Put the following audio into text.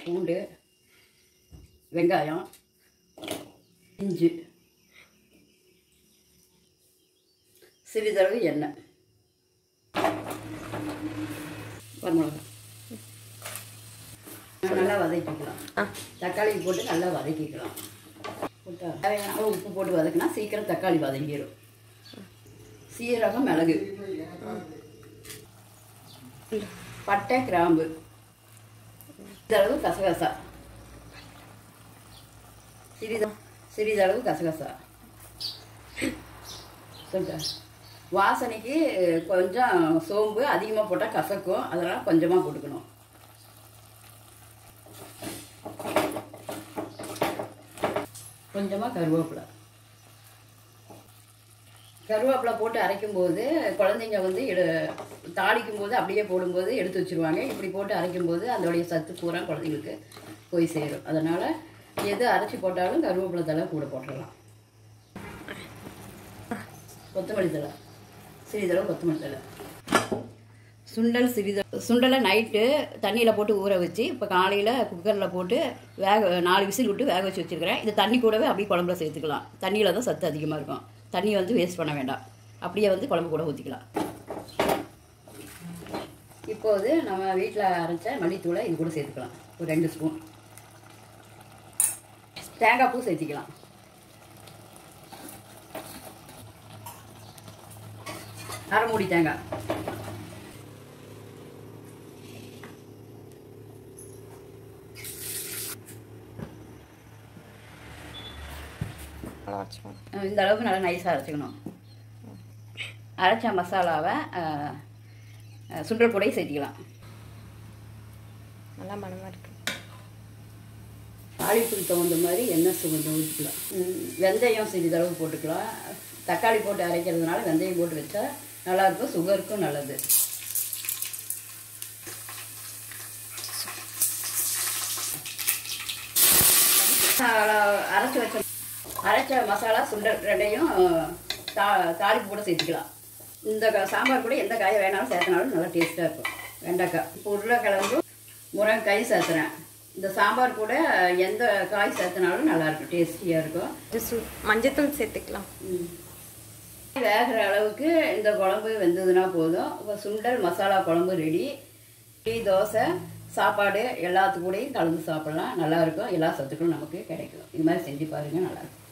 பூண்டு வெங்காயம் இஞ்சி சிறிதளவு எண்ணெய் வரமிளகா நல்லா வதக்கிக்கலாம் ஆ தக்காளி போட்டு நல்லா வதக்கிக்கலாம் போட்டா தேவையான அளவு உப்பு போட்டு வதக்கினா சீக்கிரம் தக்காளி வதங்கிடும் சீரகம் மிளகு பட்டை கிராம்பு சிறிதளவு கசகசா சிறித சிறிதளவு கசகசா சொல்லிட்டேன் வாசனைக்கு கொஞ்சம் சோம்பு அதிகமாக போட்டால் கசக்கும் அதனால் கொஞ்சமாக போட்டுக்கணும் கொஞ்சமாக கருவேப்பிலை கருவேப்பிலை போட்டு அரைக்கும் போது குழந்தைங்க வந்து எடு தாளிக்கும் போது அப்படியே போடும்போது எடுத்து வச்சிருவாங்க இப்படி போட்டு அரைக்கும் போது அதோடைய சத்து பூரா குழந்தைங்களுக்கு போய் சேரும் அதனால் எது அரைச்சி போட்டாலும் கருவேப்பிலை தலை கூட போட்டுடலாம் கொத்தமல்லி தலை சிறிதளவு கொத்தமல்லி தலை சுண்டல் சிறித சுண்டலை நைட்டு தண்ணியில் போட்டு ஊற வச்சு இப்போ காலையில் குக்கரில் போட்டு வேக நாலு விசில் விட்டு வேக வச்சு வச்சுருக்கிறேன் இது தண்ணி கூடவே அப்படியே குழம்புல சேர்த்துக்கலாம் தண்ணியில் தான் சத்து அதிகமாக இருக்கும் தண்ணியை வந்து வேஸ்ட் பண்ண வேண்டாம் அப்படியே வந்து குழம்பு கூட ஊற்றிக்கலாம் இப்போது நம்ம வீட்டில் அரைச்ச மல்லித்தூளை இது கூட சேர்த்துக்கலாம் ஒரு ரெண்டு ஸ்பூன் தேங்காய் பூ சேர்த்திக்கலாம் அரை மூடி தேங்காய் நல்லா வச்சுக்கோங்க அஹ் இந்த அளவுக்கு நல்லா நைஸாக அரைச்சிக்கணும் அரைச்ச மசாலாவை அஹ், அஹ், சுண்டல் கூடயே சேர்த்திக்கலாம் நல்லா மனமாக இருக்கு தாளிப்புக்கு தகுந்த மாதிரி எண்ணெய் கொஞ்சம் ஊற்றிக்கலாம் ம், வெந்தயம் சிறிதளவு போட்டுக்கலாம் தக்காளி போட்டு அரைக்கிறதுனால வெந்தயம் போட்டு வச்சா நல்லாயிருக்கும் சுகருக்கும் நல்லது மசாலா அரைச்சி வச்ச அரைச்ச மசாலா சுண்டல் ரெண்டையும் தா தாளிப்பு கூட சேர்த்துக்கலாம் இந்த க- சாம்பார் கூட எந்த காயை வேணாலும் சேர்த்தனாலும் நல்லா டேஸ்ட்டாக இருக்கும் வெண்டைக்காய் இப்போ உருளைக்கிழங்கு முருங்கைக்காய் சேர்த்துறேன் இந்த சாம்பார் கூட எந்த காய் சேர்த்தனாலும் நல்லாயிருக்கும் டேஸ்டியாக இருக்கும் இது சு மஞ்சத்தூள் சேர்த்துக்கலாம் ம். வேகிற அளவுக்கு இந்த குழம்பு வெந்ததுன்னா போதும் இப்போ சுண்டல் மசாலா குழம்பு ரெடி டீ தோசை சாப்பாடு எல்லாத்து கூடயும் கலந்து சாப்பிடலாம் நல்லாயிருக்கும் எல்லா சத்துக்களும் நமக்கு கிடைக்கும் இது மாதிரி செஞ்சு பாருங்கள் நல்லாயிருக்கும்